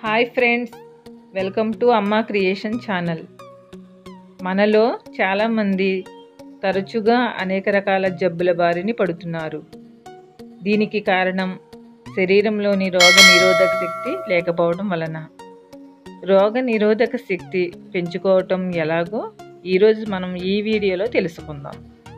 hi friends welcome to Amma creation channel మనలో చాలామంది తరచుగా అనేక రకాల జబ్బుల బారిని పడుతున్నారు దీనికి కారణం శరీరంలోని రోగ నిరోధక శక్తి లేకపోవడం వలన రోగ నిరోధక శక్తి పెంచుకోవటం ఎలాగో ఈరోజు మనం ఈ వీడియోలో తెలుసుకుందాం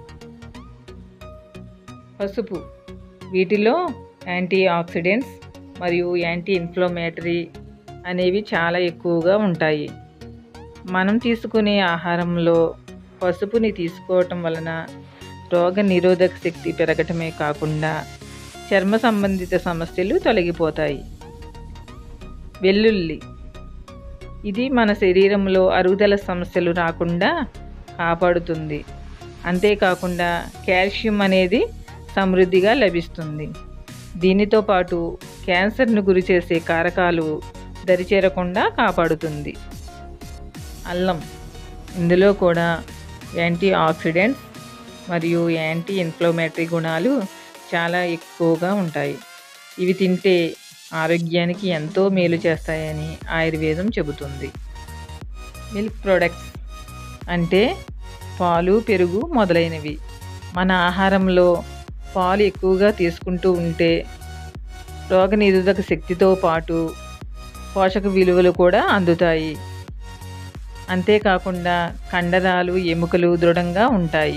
పసుపు వీటిలో యాంటీ ఆక్సిడెంట్స్ మరియు యాంటీ ఇన్ఫ్లమేటరీ అనేవి చాలా ఎక్కువగా ఉంటాయి మనం తీసుకునే ఆహారంలో పసుపుని తీసుకోవటం వలన రోగ నిరోధక శక్తి పెరగటమే కాకుండా చర్మ సంబంధిత సమస్యలు తొలగిపోతాయి వెల్లుల్లి ఇది మన శరీరంలో అరుగుదల సమస్యలు రాకుండా కాపాడుతుంది అంతేకాకుండా కాల్షియం అనేది సమృద్ధిగా లభిస్తుంది దీనితో పాటు క్యాన్సర్ను గురి చేసే కారకాలు దరిచేరకుండా కాపాడుతుంది అల్లం ఇందులో కూడా యాంటీ ఆక్సిడెంట్స్ మరియు యాంటీ ఇన్ఫ్లమేటరీ గుణాలు చాలా ఎక్కువగా ఉంటాయి ఇవి తింటే ఆరోగ్యానికి ఎంతో మేలు చేస్తాయని ఆయుర్వేదం చెబుతుంది మిల్క్ ప్రొడక్ట్స్ అంటే పాలు పెరుగు మొదలైనవి మన ఆహారంలో పాలు ఎక్కువగా తీసుకుంటూ ఉంటే రోగనిరోధక శక్తితో పాటు పోషక విలువలు కూడా అందుతాయి అంతేకాకుండా కండరాలు ఎముకలు దృఢంగా ఉంటాయి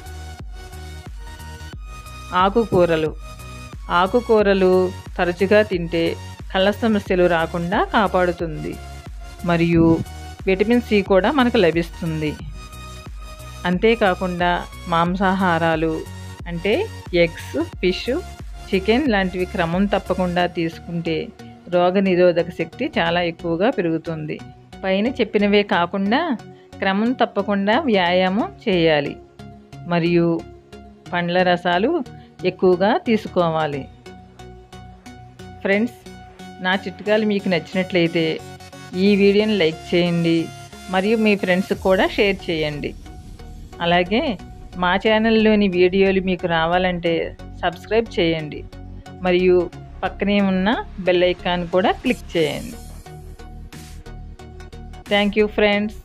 ఆకుకూరలు ఆకుకూరలు తరచుగా తింటే కళ్ళ సమస్యలు రాకుండా కాపాడుతుంది మరియు విటమిన్ సి కూడా మనకు లభిస్తుంది అంతేకాకుండా మాంసాహారాలు అంటే ఎగ్స్ ఫిష్ చికెన్ లాంటివి క్రమం తప్పకుండా తీసుకుంటే రోగ నిరోధక శక్తి చాలా ఎక్కువగా పెరుగుతుంది పైన చెప్పినవే కాకుండా క్రమం తప్పకుండా వ్యాయామం చేయాలి మరియు పండ్ల రసాలు ఎక్కువగా తీసుకోవాలి ఫ్రెండ్స్ నా చిట్కాలు మీకు నచ్చినట్లయితే ఈ వీడియోని లైక్ చేయండి మరియు మీ ఫ్రెండ్స్కి కూడా షేర్ చేయండి అలాగే మా ఛానల్లోని వీడియోలు మీకు రావాలంటే సబ్స్క్రైబ్ చేయండి మరియు పక్కనే ఉన్న బెల్ ఐకాన్ కూడా క్లిక్ చేయండి థ్యాంక్ యూ ఫ్రెండ్స్